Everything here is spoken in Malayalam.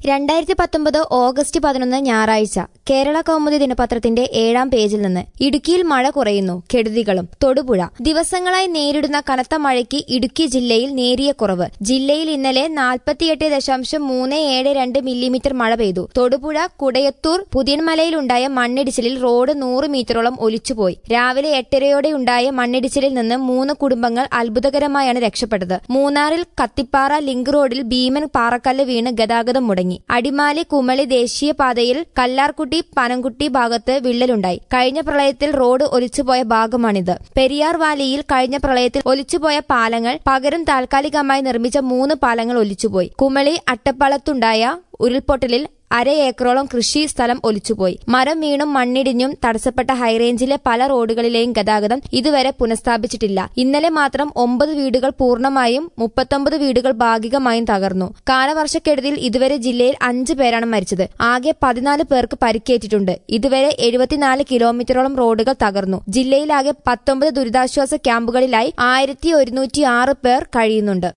രണ്ടായിരത്തി പത്തൊമ്പത് ഓഗസ്റ്റ് പതിനൊന്ന് ഞായറാഴ്ച കേരള കൗമുദി ദിനപത്രത്തിന്റെ ഏഴാം പേജിൽ നിന്ന് ഇടുക്കിയിൽ മഴ കുറയുന്നു കെടുതികളും തൊടുപുഴ ദിവസങ്ങളായി നേരിടുന്ന കനത്ത മഴയ്ക്ക് ഇടുക്കി ജില്ലയിൽ നേരിയ കുറവ് ജില്ലയിൽ ഇന്നലെ നാൽപ്പത്തിയെട്ട് ദശാംശം മൂന്ന് ഏഴ് രണ്ട് മില്ലിമീറ്റർ മഴ പെയ്തു തൊടുപുഴ കുടയത്തൂർ പുതിയന്മലയിലുണ്ടായ മണ്ണിടിച്ചിലിൽ റോഡ് നൂറ് മീറ്ററോളം ഒലിച്ചുപോയി രാവിലെ എട്ടരയോടെ ഉണ്ടായ മണ്ണിടിച്ചിലിൽ നിന്ന് മൂന്ന് കുടുംബങ്ങൾ അത്ഭുതകരമായാണ് രക്ഷപ്പെട്ടത് മൂന്നാറിൽ കത്തിപ്പാറ ലിങ്ക് റോഡിൽ ഭീമൻ പാറക്കല്ല് വീണ് ഗതാഗതം മുടങ്ങി അടിമാലി കുമളി ദേശീയപാതയിൽ കല്ലാർകുട്ടി പനംകുട്ടി ഭാഗത്ത് വിള്ളലുണ്ടായി കഴിഞ്ഞ പ്രളയത്തിൽ റോഡ് ഒലിച്ചുപോയ ഭാഗമാണിത് പെരിയാർ വാലിയിൽ കഴിഞ്ഞ പ്രളയത്തിൽ ഒലിച്ചുപോയ പാലങ്ങൾ പകരം താൽക്കാലികമായി നിർമ്മിച്ച മൂന്ന് പാലങ്ങൾ ഒലിച്ചുപോയി കുമളി അട്ടപ്പാളത്തുണ്ടായ ഉരുൾപൊട്ടലിൽ അര ഏക്കറോളം കൃഷി സ്ഥലം ഒലിച്ചുപോയി മരം വീണും മണ്ണിടിഞ്ഞും തടസ്സപ്പെട്ട ഹൈറേഞ്ചിലെ പല റോഡുകളിലെയും ഗതാഗതം ഇതുവരെ പുനഃസ്ഥാപിച്ചിട്ടില്ല ഇന്നലെ മാത്രം ഒമ്പത് വീടുകൾ പൂർണ്ണമായും മുപ്പത്തൊമ്പത് വീടുകൾ ഭാഗികമായും തകർന്നു കാലവർഷക്കെടുതിയിൽ ഇതുവരെ ജില്ലയിൽ അഞ്ചു പേരാണ് മരിച്ചത് ആകെ പതിനാല് പേർക്ക് പരിക്കേറ്റിട്ടുണ്ട് ഇതുവരെ എഴുപത്തിനാല് കിലോമീറ്ററോളം റോഡുകൾ തകർന്നു ജില്ലയിലാകെ പത്തൊമ്പത് ദുരിതാശ്വാസ ക്യാമ്പുകളിലായി ആയിരത്തി ഒരുന്നൂറ്റി ആറ് പേർ കഴിയുന്നുണ്ട്